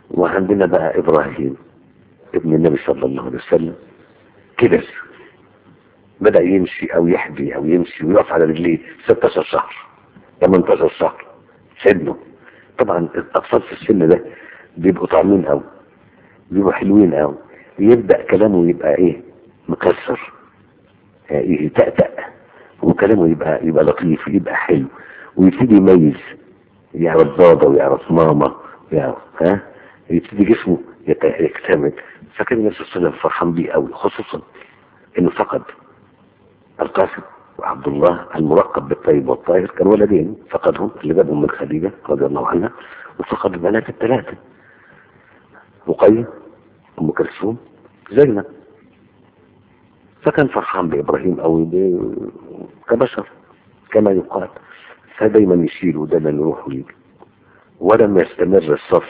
وعندنا بقى ابراهيم ابن النبي صلى الله عليه وسلم كبر بدأ يمشي او يحبي او يمشي ويقف على رجليه 16 شهر 18 شهر سنه طبعا الاطفال في السن ده بيبقوا طعمين قوي بيبقوا حلوين قوي يبدأ كلامه يبقى ايه مكسر يعني يتأتأ وكلامه يبقى يبقى لطيف يبقى حلو ويبتدي يميز يعرف بابا ويعرف ماما ويعرف ها يبتدي جسمه يت- يكتمل فكان النبي صلى الله عليه وسلم فرحان بيه قوي خصوصا انه فقد القاسم وعبد الله الملقب بالطيب والطاهر كان ولدين فقدهم اللي جابهم من خديجة رضي الله عنها وفقد البنات الثلاثة رقية أم كلثوم زينب فكان فرحان بإبراهيم أو ب- كبشر كما يقال فدايما يشيل ودايما يروح ويجي ولم يستمر الصف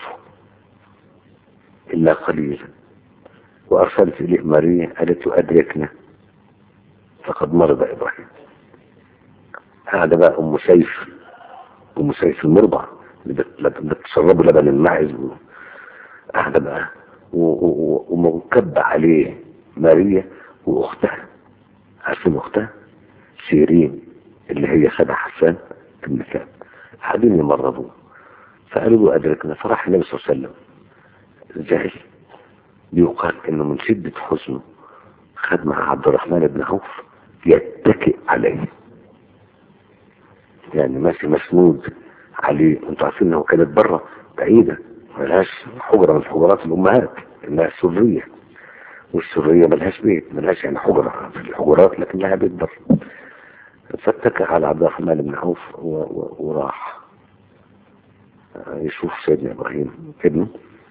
إلا قليلا وأرسلت إليه ماريا قالت له أدركنا فقد مرض إبراهيم قاعدة بقى أم سيف أم سيف المرضع اللي بت- بت- بتشربوا لبن الماعز و- قاعدة بقى و- و- و- ومنكب عليه ماريا وأختها عارفين أختها سيرين اللي هي خدها حسان بن كعب قاعدين يمرضوه فقالوا له أدركنا فراح النبي صلى الله عليه وسلم جاهل بيقال انه من شدة حزنه خد مع عبد الرحمن بن عوف يتكئ عليه يعني ماشي مسنود عليه انتوا عارفين انه كانت بره بعيدة ملهاش حجرة من حجرات الامهات انها سرية والسرية ملهاش بيت ملهاش يعني حجرة في الحجرات لكن لها بيت بره فاتكى على عبد الرحمن بن عوف و- و- وراح يشوف سيدنا ابراهيم ابنه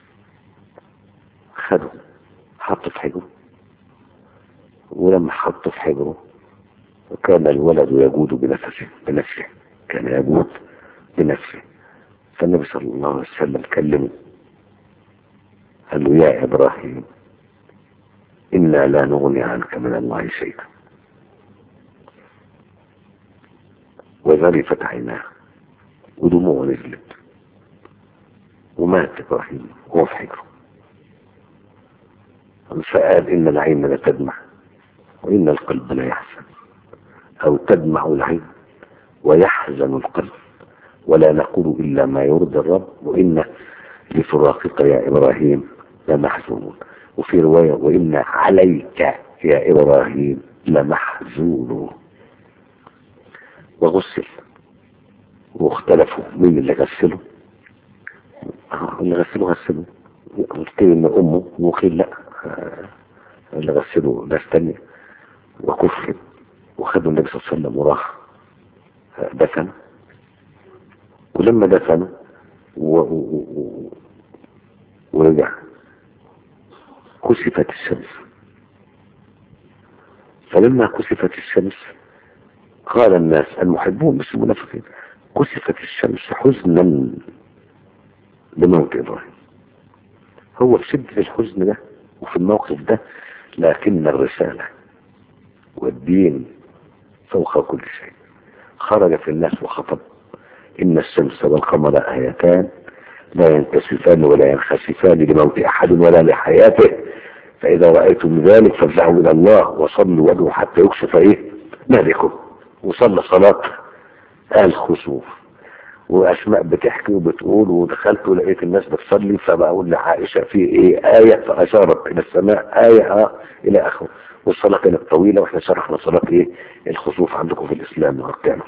خده حطه في حجره ولما حطه في حجره كان الولد يجود بنفسه بنفسه كان يجود بنفسه فالنبي صلى الله عليه وسلم كلمه قال له يا ابراهيم انا لا نغني عنك من الله شيئا وذرفت عيناه ودموعه نزلت ومات ابراهيم وهو في حجره فقال إن العين لا تدمع وإن القلب لا يحزن أو تدمع العين ويحزن القلب ولا نقول إلا ما يرضي الرب وإن لفراقك يا إبراهيم لمحزونون وفي رواية وإن عليك يا إبراهيم لمحزون وغسل واختلفوا مين اللي غسله آه، اللي غسله غسله قيل ان امه وقيل لا آه، اللي غسله ناس تانية وكفر وخدوا النبي صلى الله عليه وسلم وراح آه، دفن ولما دفنوا و... و... و... ورجع كسفت الشمس فلما كسفت الشمس قال الناس المحبون مش المنافقين كسفت الشمس حزنا لموت ابراهيم هو في شدة الحزن ده وفي الموقف ده لكن الرسالة والدين فوق كل شيء خرج في الناس وخطب إن الشمس والقمر آيتان لا ينكسفان ولا ينخسفان لموت أحد ولا لحياته فإذا رأيتم ذلك فارجعوا إلى الله وصلوا وادعوا حتى يكشف إيه مالكم وصلى صلاة الخسوف واسماء بتحكي وبتقول ودخلت ولقيت الناس بتصلي فبقول لعائشه في ايه ايه فاشارت الى السماء ايه اه الى اخره والصلاه كانت طويله واحنا شرحنا صلاه ايه الخسوف عندكم في الاسلام واركانه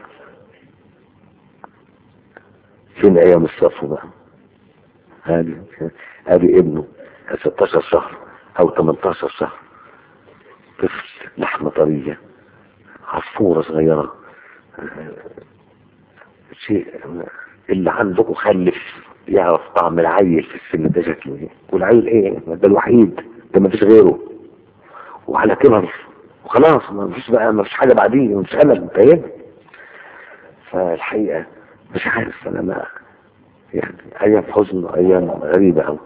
فين ايام الصف بقى هذه هذه ابنه 16 شهر او 18 شهر طفل لحمه طريه عصفوره صغيره شيء اللي عندكم خلف يعرف طعم العيل في السن ده شكله ايه والعيل ايه ده الوحيد ده ما فيش غيره وعلى كبر وخلاص ما فيش بقى ما فيش حاجه بعديه مش انا انتهيت فالحقيقه مش عارف انا ما يعني ايام حزن وايام غريبه قوي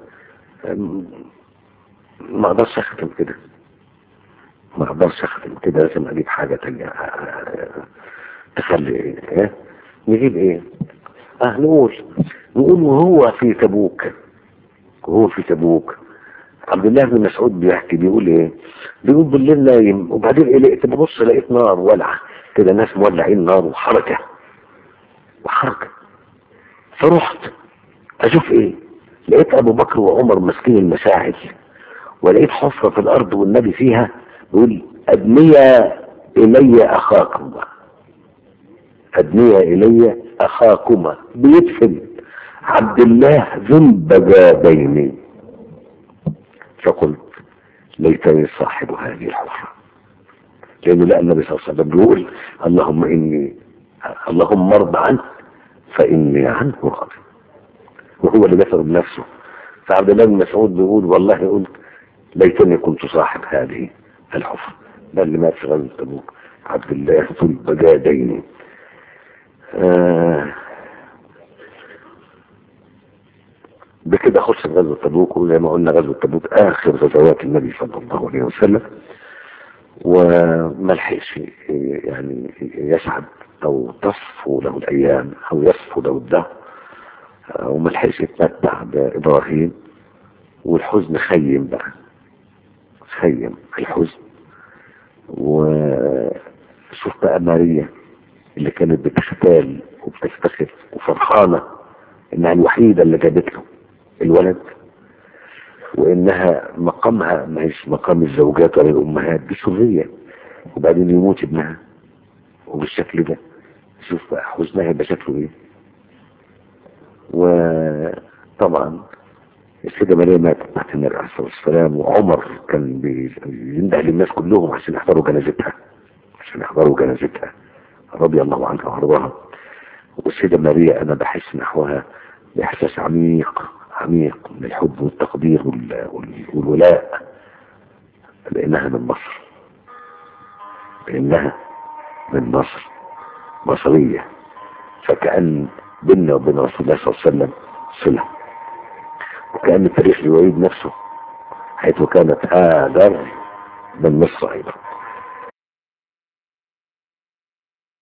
ما اقدرش اختم كده ما اقدرش اختم كده لازم اجيب حاجه تانية تخلي ايه نجيب ايه اه نقول نقول وهو في تبوك وهو في تبوك عبد الله بن مسعود بيحكي بيقول ايه بيقول بالليل نايم وبعدين قلقت ببص لقيت نار ولعه كده ناس مولعين نار وحركه وحركه فرحت اشوف ايه لقيت ابو بكر وعمر ماسكين المساعد ولقيت حفره في الارض والنبي فيها بيقول ادنيا الي اخاكما ادنيا الي اخاكما بيدفن عبد الله ذنب جابين فقلت ليتني صاحب هذه الحفرة لأنه لقى النبي صلى الله عليه وسلم بيقول اللهم إني اللهم ارض عنه فإني عنه راضي وهو اللي دفن بنفسه فعبد الله بن مسعود بيقول والله قلت ليتني كنت صاحب هذه الحفرة ده اللي مات في غزوة تبوك عبد الله ذو البجادين آه بكده خلصت غزوة تبوك وزي ما قلنا غزوة تبوك آخر غزوات النبي صلى الله عليه وسلم وما لحقش يعني يسعد أو تصفو له الأيام أو يصفو له الدهر وما لحقش يتمتع بإبراهيم والحزن خيم بقى خيم الحزن وشوف بقى ماريا اللي كانت بتختال وبتفتخر وفرحانة انها الوحيدة اللي جابت له الولد وانها مقامها ما هيش مقام الزوجات ولا الامهات دي سرية وبعدين يموت ابنها وبالشكل ده شوف بقى حزنها يبقى شكله ايه وطبعا السيدة مريم ماتت تحت النبي عليه الصلاة والسلام وعمر كان بينده للناس كلهم عشان يحضروا جنازتها عشان يحضروا جنازتها رضي الله عنها وارضاها والسيدة ماريا انا بحس نحوها باحساس عميق عميق من الحب والتقدير والولاء لانها من مصر لانها من مصر مصرية فكأن بيننا وبين رسول الله صلى الله عليه وسلم صلة وكأن التاريخ يعيد نفسه حيث كانت هاجر من مصر أيضا